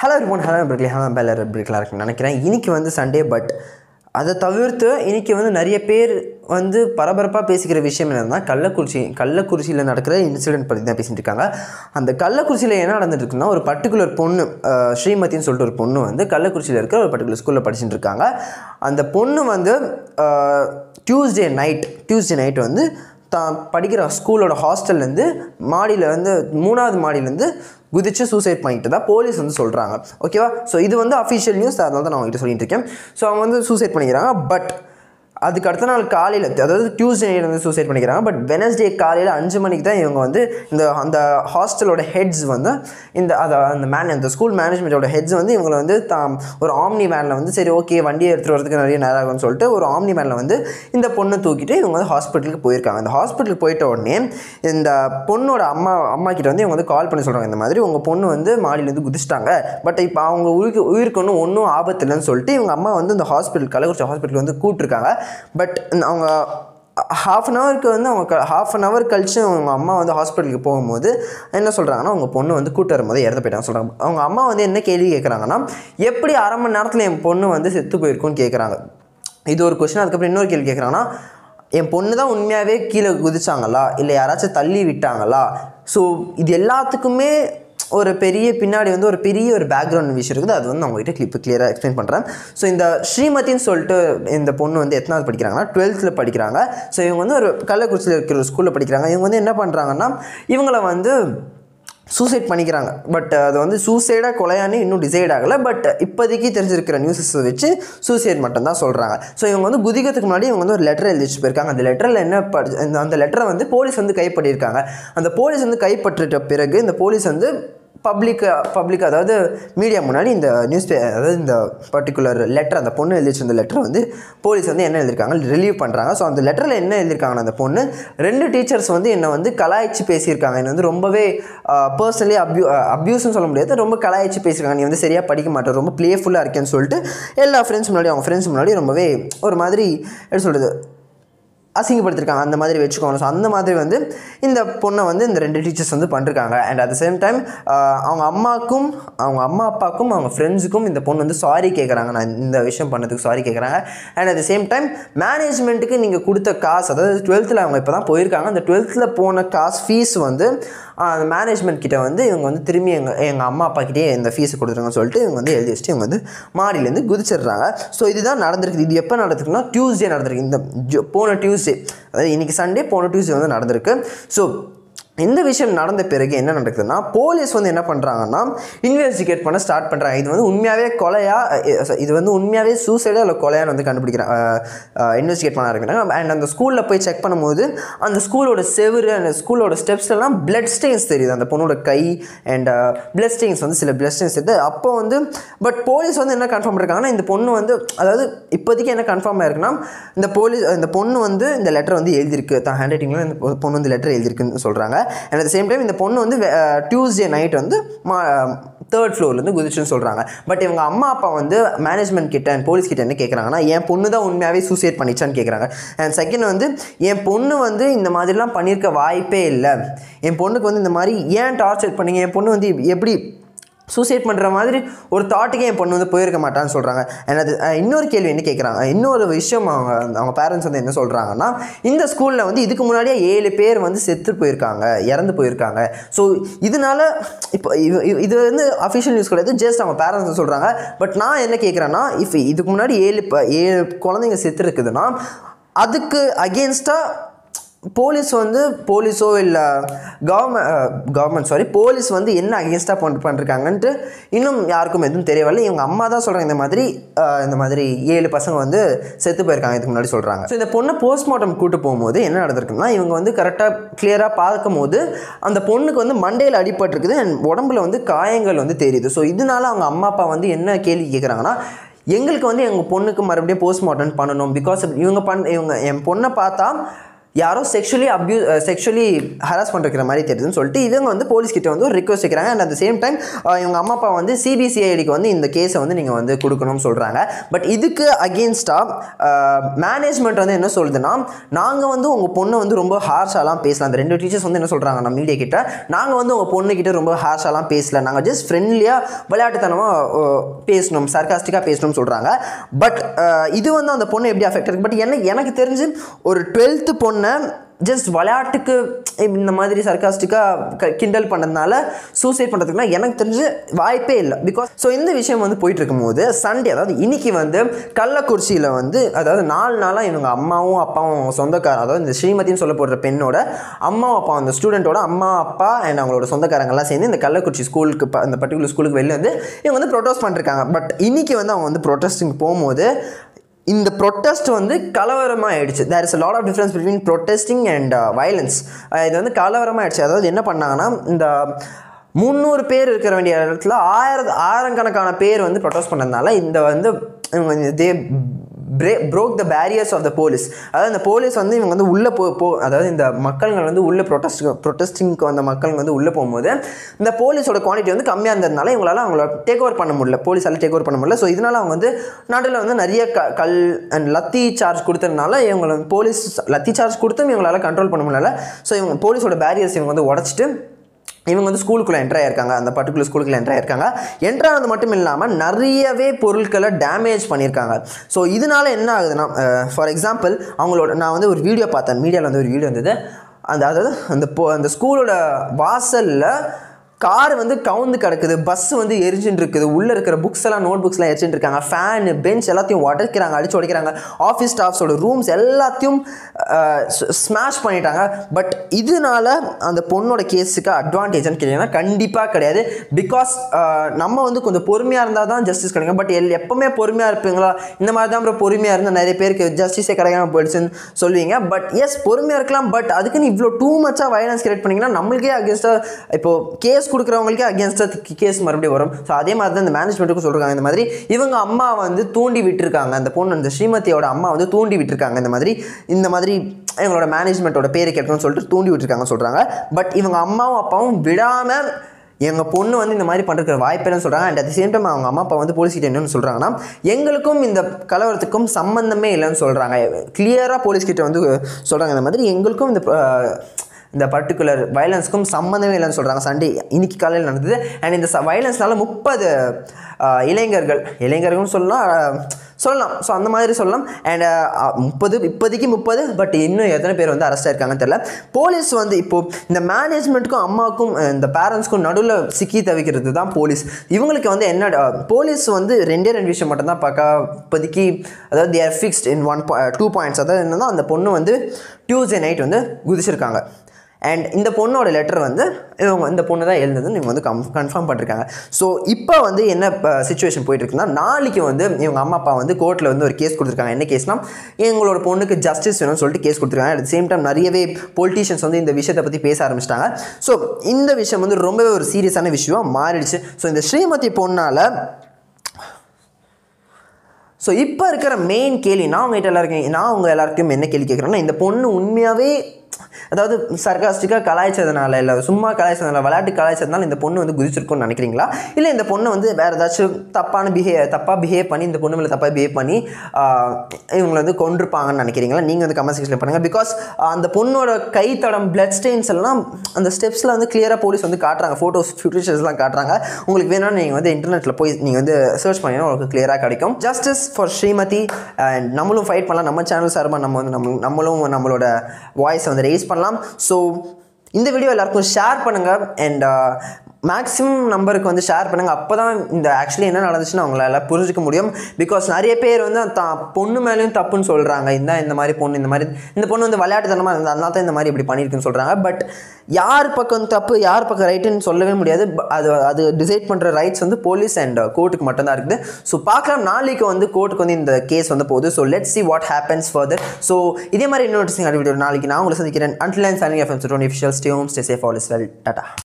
hello ரிமோன் hello பிரிக்லி hello பேல பிரிக்கலாம் இருக்குன்னு நினைக்கிறேன் இன்னைக்கு வந்து சண்டே பட் அதை தவிர்த்து இன்னைக்கு வந்து நிறைய பேர் வந்து பரபரப்பாக பேசிக்கிற விஷயம் என்னன்னா கள்ளக்குறிச்சி கள்ளக்குறிச்சியில் நடக்கிற இன்சிடென்ட் பற்றி தான் பேசிட்டு இருக்காங்க அந்த கள்ளக்குறிச்சியில் என்ன நடந்துட்டு இருக்குன்னா ஒரு பர்டிகுலர் பொண்ணு அஹ், ஸ்ரீமதின்னு சொல்லிட்டு ஒரு பொண்ணு வந்து கள்ளக்குறிச்சியில் இருக்கிற ஒரு பர்டிகுலர் ஸ்கூலில் படிச்சுட்டு இருக்காங்க அந்த பொண்ணு வந்து டியூஸ்டே நைட் டியூஸ்டே நைட் வந்து தான் படிக்கிற ஸ்கூலோட ஹாஸ்டல்லேருந்து மாடியில் வந்து மூணாவது மாடியிலேருந்து குதிச்சு சூசைட் பண்ணிட்டு தான் போலீஸ் வந்து சொல்கிறாங்க ஓகேவா ஸோ இது வந்து அஃபிஷியல் நியூஸ் அதனால தான் நான் உங்ககிட்ட சொல்லிட்டு இருக்கேன் ஸோ அவங்க வந்து சூசைட் பண்ணிக்கிறாங்க பட் அதுக்கு அடுத்த நாள் காலையில் அதாவது டியூஸ்டே வந்து சூசைட் பண்ணிக்கிறாங்க பட் வெனஸ்டே காலையில் அஞ்சு மணிக்கு தான் இவங்க வந்து இந்த அந்த ஹாஸ்டலோட ஹெட்ஸ் வந்து இந்த அதை அந்த மேன் அந்த ஸ்கூல் மேனேஜ்மெண்ட்டோட ஹெட்ஸ் வந்து இவங்களை வந்து தாம் ஒரு ஆம்னி வேனில் வந்து சரி ஓகே வண்டியை எடுத்துகிட்டு வரதுக்கு நிறைய நேரம் ஆகும்னு சொல்லிட்டு ஒரு ஆம்னி வேனில் வந்து இந்த பொண்ணை தூக்கிட்டு இவங்க வந்து ஹாஸ்பிட்டலுக்கு போயிருக்காங்க அந்த ஹாஸ்பிட்டலுக்கு போயிட்ட உடனே இந்த பொண்ணோட அம்மா அம்மா கிட்ட வந்து இவங்க வந்து கால் பண்ணி சொல்கிறாங்க இந்த மாதிரி உங்கள் பொண்ணு வந்து மாடியிலேருந்து குதிச்சிட்டாங்க பட் இப்போ அவங்க உயிருக்கு உயிருக்கு ஒன்றும் ஒன்றும் ஆபத்து இல்லைன்னு சொல்லிட்டு இவங்க அம்மா வந்து இந்த ஹாஸ்பிட்டல் கள்ளக்குறிச்சி ஹாஸ்பிட்டல் வந்து கூப்பிட்ருக்காங்க பட் அவங்க ஹாஃப் அன் ஹவருக்கு வந்து அவங்க ஹாஃப் அன் ஹவர் கழிச்சு அவங்க அம்மா வந்து ஹாஸ்பிட்டலுக்கு போகும்போது என்ன சொல்கிறாங்கன்னா அவங்க பொண்ணு வந்து கூட்டு வரும்போது இறந்து போயிட்டாங்க சொல்கிறாங்க அவங்க அம்மா வந்து என்ன கேள்வி கேட்குறாங்கன்னா எப்படி அரை மணி நேரத்தில் என் பொண்ணு வந்து செத்து போயிருக்குன்னு கேட்குறாங்க இது ஒரு கொஸ்டின் அதுக்கப்புறம் இன்னொரு கேள்வி கேட்குறாங்கன்னா என் பொண்ணு தான் உண்மையாகவே கீழே குதிச்சாங்களா இல்லை யாராச்சும் தள்ளி விட்டாங்களா ஸோ இது எல்லாத்துக்குமே ஒரு பெரிய பின்னாடி வந்து ஒரு பெரிய ஒரு பேக்ரவுண்ட் விஷயம் இருக்குது அது வந்து நான் உங்ககிட்ட கிளிப்பு கிளியராக எக்ஸ்பிளைன் பண்ணுறேன் ஸோ இந்த ஸ்ரீமதின்னு சொல்லிட்டு இந்த பொண்ணு வந்து எத்தனாவது படிக்கிறாங்கன்னா டுவெல்த்தில் படிக்கிறாங்க ஸோ இவங்க வந்து ஒரு கள்ளக்குறிச்சியில் இருக்கிற ஒரு ஸ்கூலில் படிக்கிறாங்க இவங்க வந்து என்ன பண்ணுறாங்கன்னா இவங்களை வந்து சூசைட் பண்ணிக்கிறாங்க பட் அது வந்து சூசைடாக கொலையான்னு இன்னும் டிசைட் ஆகலை பட் இப்போதைக்கு தெரிஞ்சிருக்கிற நியூஸஸ் வச்சு சூசைட் மட்டும் தான் சொல்கிறாங்க ஸோ இவங்க வந்து குதிக்கிறதுக்கு முன்னாடி இவங்க வந்து ஒரு லெட்டர் எழுதி வச்சு போயிருக்காங்க அந்த லெட்டரில் என்ன படி அந்த- அந்த லெட்டரை வந்து போலீஸ் வந்து கைப்பற்றியிருக்காங்க அந்த போலீஸ் வந்து கைப்பற்றிட்ட பிறகு இந்த போலீஸ் வந்து பப்ளிக் பப்ளிக் அதாவது மீடியா முன்னாடி இந்த நியூஸ் பே அதாவது இந்த பர்டிகுலர் லெட்டர் அந்த பொண்ணு எழுதி வச்சிருந்த லெட்டர் வந்து போலீஸ் வந்து என்ன எழுதியிருக்காங்க ரிலீவ் பண்ணுறாங்க ஸோ அந்த லெட்டரில் என்ன எழுதியிருக்காங்கன்னா அந்த பொண்ணு ரெண்டு டீச்சர்ஸ் வந்து என்னை வந்து கலாய்ச்சி பேசியிருக்காங்க என்னை வந்து ரொம்பவே பர்சனலி அப்யூ அப்யூஸ்னு சொல்ல முடியாது ரொம்ப கலாய்ச்சி பேசியிருக்காங்க நீ வந்து சரியாக படிக்க மாட்டேன் ரொம்ப ப்ளேஃபுல்லாக இருக்கேன்னு சொல்லிட்டு எல்லா ஃப்ரெண்ட்ஸ் முன்னாடி அவங்க ஃப்ரெண்ட்ஸ் முன்னாடி ரொம்பவே ஒரு மாதிரி எப்படி சொல்கிறது அசிங்கப்படுத்திருக்காங்க அந்த மாதிரி வச்சுக்கோங்க ஸோ அந்த மாதிரி வந்து இந்த பொண்ணை வந்து இந்த ரெண்டு டீச்சர்ஸ் வந்து பண்ணிருக்காங்க and at the same time அவங்க அம்மாவுக்கும் அவங்க அம்மா அப்பாவுக்கும் அவங்க ஃப்ரெண்ட்ஸுக்கும் இந்த பொண்ணு வந்து சாரி கேட்குறாங்க நான் இந்த விஷயம் பண்ணதுக்கு சாரி கேட்குறாங்க and at the same time மேனேஜ்மெண்ட்டுக்கு நீங்கள் கொடுத்த காசு அதாவது டுவெல்த்தில் அவங்க இப்போ தான் போயிருக்காங்க அந்த டுவெல்த்தில் போன காசு ஃபீஸ் வந்து அந்த மேனேஜ்மெண்ட் கிட்ட வந்து இவங்க வந்து திரும்பி எங்கள் எங்கள் அம்மா அப்பா கிட்டே இந்த ஃபீஸ் கொடுத்துருங்கன்னு சொல்லிட்டு இவங்க வந்து எழுதி வச்சுட்டு இவங்க வந்து மாடியிலேருந்து குதிச்சிடுறாங்க ஸோ இதுதான் நடந்திருக்கு இது எப்போ நடந்திருக்குன்னா டியூஸ்டே நடந்திருக்கு இந்த ஜோ- போன டியூஸ்டே அதாவது இன்றைக்கி சண்டே போன டியூஸ்டே வந்து நடந்திருக்கு ஸோ இந்த விஷயம் நடந்த பிறகு என்ன நடக்குதுன்னா போலீஸ் வந்து என்ன பண்ணுறாங்கன்னா இன்வெஸ்டிகேட் பண்ண ஸ்டார்ட் பண்ணுறாங்க இது வந்து உண்மையாகவே கொலையா அஹ் இது வந்து உண்மையாகவே சூசைடாக இல்லை கொலையான்னு வந்து கண்டுபிடிக்கிறாங்க இன்வெஸ்டிகேட் பண்ண ஆரம்பிக்கிறாங்க அண்ட் அந்த ஸ்கூலில் போய் செக் பண்ணும்போது அந்த ஸ்கூலோட செவுரு அந்த ஸ்கூலோட ஸ்டெப்ஸ்லாம் பிளட் ஸ்டெயின்ஸ் தெரியுது அந்த பொண்ணோட கை அண்ட் பிளட் ஸ்டெயின்ஸ் வந்து சில பிளட் ஸ்டெயின்ஸ் தெரியுது அப்போ வந்து பட் போலீஸ் வந்து என்ன கன்ஃபார்ம் பண்ணிருக்காங்கன்னா இந்த பொண்ணு வந்து அதாவது இப்போதைக்கு என்ன கன்ஃபார்ம் ஆயிருக்குன்னா இந்த போலீஸ் இந்த பொண்ணு வந்து இந்த லெட்டர் வந்து எழுதியிருக்கு தான் ஹேண்ட் ரைட்டிங்கில் இந்த பொ- பொண்ணு வந்து லெட்டர் எழுதியிருக்குன்னு சொல்கிறாங்க அண்ட் அட் சேம் டைம் இந்த பொண்ணு வந்து டியூஸ்டே நைட் வந்து மா தேர்ட் ஃப்ளோர்லேருந்து குதிச்சுன்னு சொல்கிறாங்க பட் இவங்க அம்மா அப்பா வந்து மேனேஜ்மெண்ட் கிட்ட and போலீஸ் கிட்ட என்ன கேட்குறாங்கன்னா என் பொண்ணு தான் உண்மையாகவே சூசைட் பண்ணிச்சான்னு கேட்குறாங்க அண்ட் செகண்ட் வந்து என் பொண்ணு வந்து இந்த மாதிரிலாம் பண்ணியிருக்க வாய்ப்பே இல்லை என் பொண்ணுக்கு வந்து இந்த மாதிரி ஏன் டார்ச்சர் பண்ணீங்க என் பொண்ணு வந்து எப்படி சூசைட் பண்ணுற மாதிரி ஒரு தாட்டுக்கே என் பொண்ணு வந்து போயிருக்க மாட்டான்னு சொல்கிறாங்க and அது அஹ், இன்னொரு கேள்வி என்ன கேட்குறாங்க இன்னொரு விஷயம் அவங்க அவங்க பேரண்ட்ஸ் வந்து என்ன சொல்கிறாங்கன்னா இந்த ஸ்கூலில் வந்து இதுக்கு முன்னாடியே ஏழு பேர் வந்து செத்து போயிருக்காங்க இறந்து போயிருக்காங்க ஸோ இதனால இப்போ இது- இது- இது வந்து அஃபிஷியல் நியூஸ் கிடையாது ஜஸ்ட் அவங்க பேரண்ட்ஸ் சொல்கிறாங்க பட் நான் என்ன கேட்குறேன்னா இஃப் இதுக்கு முன்னாடி ஏழு ப- ஏழு குழந்தைங்க செத்து இருக்குதுன்னா அதுக்கு அகேன்ஸ்டாக போலீஸ் வந்து போலீஸோ இல்லை கவர்மெண்ட் கவர்மெண்ட் சாரி போலீஸ் வந்து என்ன அகேன்ஸ்டாக பண்ண பண்ணிருக்காங்கன்ட்டு இன்னும் யாருக்கும் எதுவும் தெரியவில்லை இவங்க அம்மா தான் சொல்கிறாங்க இந்த மாதிரி அஹ், இந்த மாதிரி ஏழு பசங்க வந்து செத்து போயிருக்காங்க இதுக்கு முன்னாடி சொல்கிறாங்க ஸோ இந்த பொண்ணை போஸ்ட்மார்ட்டம் கூட்டு போகும்போது என்ன நடந்திருக்குன்னா இவங்க வந்து கரெக்டாக கிளியராக பார்க்கும்போது அந்த பொண்ணுக்கு வந்து மண்டையில் அடிபட்டிருக்குது அண்ட் உடம்புல வந்து காயங்கள் வந்து தெரியுது ஸோ இதனால அவங்க அம்மா அப்பா வந்து என்ன கேள்வி கேட்குறாங்கன்னா எங்களுக்கு வந்து எங்கள் பொண்ணுக்கு மறுபடியும் போஸ்ட்மார்ட்டம் பண்ணணும் பிகாஸ் இவங்க பண் இவங்க என் பொண்ணை பார்த்தா யாரோ செக்ஷுவலி அப்யூ செக்ஷுவலி ஹராஸ் பண்ணிருக்கிற மாதிரி தெரியுதுன்னு சொல்லிட்டு இவங்க வந்து போலீஸ் கிட்ட வந்து ஒரு ரிக்வஸ்ட் வைக்கிறாங்க அண்ட் அட் சேம் டைம் இவங்க அம்மா அப்பா வந்து சிபிசிஐடிக்கு வந்து இந்த கேஸை வந்து நீங்கள் வந்து கொடுக்கணும்னு சொல்கிறாங்க பட் இதுக்கு அகெயின்ஸ்டாக மேனேஜ்மெண்ட் வந்து என்ன சொல்லுதுன்னா நாங்கள் வந்து உங்கள் பொண்ணை வந்து ரொம்ப ஹார்ஷாலாம் பேசலாம் அந்த ரெண்டு டீச்சர்ஸ் வந்து என்ன சொல்கிறாங்க நம்ம மீடியா கிட்ட நாங்கள் வந்து உங்கள் பொண்ணுக்கிட்ட ரொம்ப ஹார்ஷாலாம் பேசல நாங்கள் ஜஸ்ட் ஃப்ரெண்ட்லியாக விளையாட்டுத்தனமாக பேசணும் சர்காஸ்டிக்காக பேசணும்னு சொல்கிறாங்க பட் இது வந்து அந்த பொண்ணு எப்படி அஃபெக்ட் இருக்கு பட் எனக்கு எனக்கு தெரிஞ்சு ஒரு டுவெல்த்து பொண்ணை ஜஸ்ட் விளையாட்டுக்கு இந்த மாதிரி சர்காஸ்டிக்காக கிண்டல் பண்ணதுனால சூசைட் பண்ணுறதுக்குனா எனக்கு தெரிஞ்சு வாய்ப்பே இல்லை பிகாஸ் ஸோ இந்த விஷயம் வந்து போயிட்டு இருக்கும்போது சண்டே அதாவது இன்னைக்கு வந்து கள்ளக்குறிச்சியில் வந்து அதாவது நாலு நாளாக இவங்க அம்மாவும் அப்பாவும் சொந்தக்கார அதாவது இந்த ஸ்ரீமதின்னு சொல்லப்படுற பெண்ணோட அம்மா அப்பா அந்த ஸ்டூடெண்ட்டோட அம்மா அப்பா அண்ட் அவங்களோட சொந்தக்காரங்கெல்லாம் சேர்ந்து இந்த கள்ளக்குறிச்சி ஸ்கூலுக்கு ப- அந்த பர்டிகுலர் ஸ்கூலுக்கு வெளில வந்து இவங்க வந்து ப்ரொட்டஸ்ட் பண்ணிருக்காங்க பட் இன்னைக்கு வந்து அவங்க வந்து ப்ரொட்டஸ்டிங் போகும்போது இந்த ப்ரொட்டஸ்ட் வந்து கலவரமாக ஆயிடுச்சு there is a lot of difference between protesting and violence இது வந்து கலவரமாக ஆயிடுச்சு அதாவது என்ன பண்ணாங்கன்னா இந்த முந்நூறு பேர் இருக்கிற வேண்டிய இடத்துல ஆயிரம் ஆயிரக்கணக்கான பேர் வந்து ப்ரொட்டஸ்ட் பண்ணதுனால இந்த வந்து இவங்க தே பிரே broke the barriers of the police அதாவது இந்த போலீஸ் வந்து இவங்க வந்து உள்ளே போ போ அதாவது இந்த மக்கள்கள் வந்து உள்ளே ப்ரொட்டஸ்ட் ப்ரொட்டஸ்டிங்க்கு வந்த மக்கள் வந்து உள்ளே போகும்போது இந்த போலீஸோட குவான்டிட்டி வந்து கம்மியாக இருந்ததுனால இவங்களால அவங்கள டேக் ஓவர் பண்ண முடியல போலீஸால் டேக் ஓவர் பண்ண முடியல ஸோ இதனால் அவங்க வந்து நாட்டில் வந்து நிறைய க கல் அண்ட் லத்தி சார்ஜ் கொடுத்ததுனால இவங்களை போலீஸ் லத்தி சார்ஜ் கொடுத்தும் இவங்களால கண்ட்ரோல் பண்ண முடியல ஸோ இவங்க போலீஸோட பேரியர்ஸ் இவங்க வந்து உடச்சிட்டு இவங்க வந்து ஸ்கூலுக்குள்ளே என்ட்ரு ஆயிருக்காங்க அந்த பர்டிகுலர் ஸ்கூலுக்குள்ள என்ட்ரு ஆயிருக்காங்க என்ட்ரு ஆனது மட்டும் இல்லாமல் நிறையவே பொருட்களை டேமேஜ் பண்ணியிருக்காங்க ஸோ இதனால என்ன ஆகுதுன்னா ஃபார் எக்ஸாம்பிள் அவங்களோட நான் வந்து ஒரு வீடியோ பார்த்தேன் மீடியாவில் வந்து ஒரு வீடியோ வந்தது அந்த அதாவது அந்த பொ அந்த ஸ்கூலோட வாசலில் கார் வந்து கவுந்து கிடக்குது பஸ் வந்து எரிஞ்சுட்டு இருக்குது உள்ளே இருக்கிற புக்ஸ் எல்லாம் நோட் புக்ஸ்லாம் எரிச்சுட்டு இருக்காங்க ஃபேனு பெஞ்ச் எல்லாத்தையும் உடைக்கிறாங்க அடிச்சு உடைக்கிறாங்க ஆஃபீஸ் ஸ்டாஃப்ஸோட ரூம்ஸ் எல்லாத்தையும் ஸ்மாஷ் பண்ணிட்டாங்க பட் இதனால அந்த பொண்ணோட கேஸுக்கு அட்வான்டேஜ்னு கேட்டீங்கன்னா கண்டிப்பாக கிடையாது பிகாஸ் நம்ம வந்து கொஞ்சம் பொறுமையாக இருந்தால் தான் ஜஸ்டிஸ் கிடைக்கும் பட் எல் எப்பவுமே பொறுமையாக இருப்பீங்களா இந்த மாதிரி தான் அப்புறம் பொறுமையாக இருந்தால் நிறைய பேருக்கு ஜஸ்டிஸே கிடைக்காம போயிடுச்சுன்னு சொல்லுவீங்க பட் எஸ் பொறுமையாக இருக்கலாம் பட் அதுக்குன்னு இவ்வளோ டூ மச்சாக வயலன்ஸ் கிரியேட் பண்ணிங்கன்னா நம்மளுக்கே அகேன்ஸ்டாக இப்போ கேஸ் கொடுக்குறவங்களுக்கே அகேன்ஸ்டாக கேஸ் மறுபடியும் வரும் ஸோ அதே மாதிரி தான் இந்த மேனேஜ்மெண்ட்டுக்கும் சொல்கிறாங்க இந்த மாதிரி இவங்க அம்மா வந்து தூண்டி விட்டுருக்காங்க அந்த பொண்ணு அந்த ஸ்ரீமதியோட அம்மா வந்து தூண்டி விட்டுருக்காங்க இந்த மாதிரி இந்த மாதிரி இவங்களோட மேனேஜ்மெண்ட்டோட பேரை கேட்கணும்னு சொல்லிட்டு தூண்டி விட்டுருக்காங்கன்னு சொல்கிறாங்க பட் இவங்க அம்மாவும் அப்பாவும் விடாமல் எங்கள் பொண்ணு வந்து இந்த மாதிரி பண்ணுற வாய்ப்பேன்னு சொல்கிறாங்க அண்ட் அட் சேம் டைம் அவங்க அம்மா அப்பா வந்து போலீஸ் கிட்ட என்னன்னு சொல்கிறாங்கன்னா எங்களுக்கும் இந்த கலவரத்துக்கும் சம்மந்தமே இல்லைன்னு சொல்கிறாங்க கிளியராக போலீஸ் கிட்ட வந்து சொல்கிறாங்க இந்த மாதிரி எங்களுக்கும் இந்த அஹ், இந்த பர்டிகுலர் வயலன்ஸ்க்கும் சம்மந்தமே இல்லைன்னு சொல்கிறாங்க சண்டே இன்னைக்கு காலையில் நடந்தது அண்ட் இந்த வயலன்ஸ்னால முப்பது இளைஞர்கள் இளைஞர்கள்னு சொல்லலாம் அஹ், சொல்லலாம் ஸோ அந்த மாதிரி சொல்லலாம் அண்ட் முப்பது இப்போதைக்கு முப்பது பட் இன்னும் எத்தனை பேர் வந்து அரெஸ்ட் ஆயிருக்காங்கன்னு தெரியல போலீஸ் வந்து இப்போது இந்த மேனேஜ்மெண்ட்டுக்கும் அம்மாவுக்கும் அஹ், இந்த பேரண்ட்ஸ்க்கும் நடுவில் சிக்கி தவிக்கிறது தான் போலீஸ் இவங்களுக்கு வந்து என்ன போலீஸ் வந்து ரெண்டே ரெண்டு விஷயம் மட்டும்தான் பார்க்க இப்போதைக்கு அதாவது there fixed in one two points அதாவது என்னன்னா அந்த பொண்ணு வந்து டியூஸ்டே நைட் வந்து குதிச்சிருக்காங்க அண்ட் இந்த பொண்ணோட லெட்டர் வந்து இவங்க இந்த பொண்ணு தான் எழுந்ததுன்னு இவங்க வந்து கம் கன்ஃபார்ம் பண்ணிருக்காங்க ஸோ இப்போ வந்து என்ன சுச்சுவேஷன் போயிட்டு இருக்குன்னா நாளைக்கு வந்து இவங்க அம்மா அப்பா வந்து கோர்ட்டில் வந்து ஒரு கேஸ் கொடுத்துருக்காங்க என்ன கேஸ்னா எங்களோட பொண்ணுக்கு ஜஸ்டிஸ் வேணும்னு சொல்லிட்டு கேஸ் கொடுத்துருக்காங்க அட் சேம் டைம் நிறையவே பொலிட்டீஷியன்ஸ் வந்து இந்த விஷயத்தை பற்றி பேச ஆரம்பிச்சிட்டாங்க ஸோ இந்த விஷயம் வந்து ரொம்பவே ஒரு சீரியஸான விஷயம் மாறிடுச்சு ஸோ இந்த ஸ்ரீமதி பொண்ணால் ஸோ இப்போ இருக்கிற மெயின் கேள்வி நான் உங்ககிட்ட எல்லாருக்கும் நான் உங்கள் எல்லாருக்கும் என்ன கேள்வி கேட்குறேன்னா இந்த பொண்ணு உண்மையாகவே அதாவது சர்காஸ்டிக்காக கலாய்ச்சதுனால இல்லை சும்மா கலாய்ச்சதுனால விளையாட்டு கலாய்ச்சதுனால இந்த பொண்ணு வந்து குதிச்சிருக்கும்னு நினைக்கிறீங்களா இல்லை இந்த பொண்ணு வந்து வேறு ஏதாச்சும் தப்பான பிஹே தப்பாக பிஹேவ் பண்ணி இந்த பொண்ணு மேலே தப்பாக பிஹேவ் பண்ணி ஆஹ், இவங்களை வந்து கொண்டிருப்பாங்கன்னு நினைக்கிறீங்களா நீங்கள் வந்து கமெண்ட் செக்ஷனில் பண்ணுங்கள் பிகாஸ் அந்த பொண்ணோட கைத்தடம் பிளட் ஸ்டெயின்ஸ் எல்லாம் அந்த ஸ்டெப்ஸில் வந்து கிளியராக போலீஸ் வந்து காட்டுறாங்க ஃபோட்டோஸ் ஃபியூச்சர்ஸ்லாம் காட்டுறாங்க உங்களுக்கு வேணும்னா நீங்கள் வந்து இன்டர்நெட்டில் போய் நீங்கள் வந்து சர்ச் பண்ணிங்கன்னா உங்களுக்கு கிளியராக கிடைக்கும் ஜஸ்டிஸ் ஃபார் ஸ்ரீமதி அண்ட் நம்மளும் ஃபைட் பண்ணலாம் நம்ம சேனல் சார்பாக நம்ம வந்து நம்ம நம்மளும் நம்மளோட வாய்ஸை வந்து ரேஸ் பண்ணலாம் ஸோ இந்த வீடியோ எல்லாருக்கும் ஷேர் பண்ணுங்கள் அண்ட் மேக்ஸிமம் நம்பருக்கு வந்து ஷேர் பண்ணுங்கள் அப்போ தான் இந்த ஆக்சுவலி என்ன நடந்துச்சுன்னு அவங்களால புரிஞ்சிக்க முடியும் பிகாஸ் நிறைய பேர் வந்து தான் பொண்ணு மேலேயும் தப்புன்னு சொல்கிறாங்க இந்த இந்த மாதிரி பொண்ணு இந்த மாதிரி இந்த பொண்ணு வந்து விளையாட்டுத்தனமாக இருந்தால் அதனால தான் இந்த மாதிரி இப்படி பண்ணியிருக்குன்னு சொல்கிறாங்க பட் யார் பக்கம் தப்பு யார் பக்கம் ரைட்டுன்னு சொல்லவே முடியாது ப- அது அது டிசைட் பண்ணுற ரைட்ஸ் வந்து போலீஸ் அண்ட் கோர்ட்டுக்கு மட்டும்தான் இருக்குது ஸோ பார்க்கலாம் நாளைக்கு வந்து கோர்ட்டுக்கு வந்து இந்த கேஸ் வந்து போகுது so let see what happens further so இதே மாதிரி இன்னொரு வீடியோ நாளைக்கு நான் உங்களை சந்திக்கிறேன் அன்டில் அண்ட் சனிங் எஃப்எம் டோன் official stay home stay safe all is well tata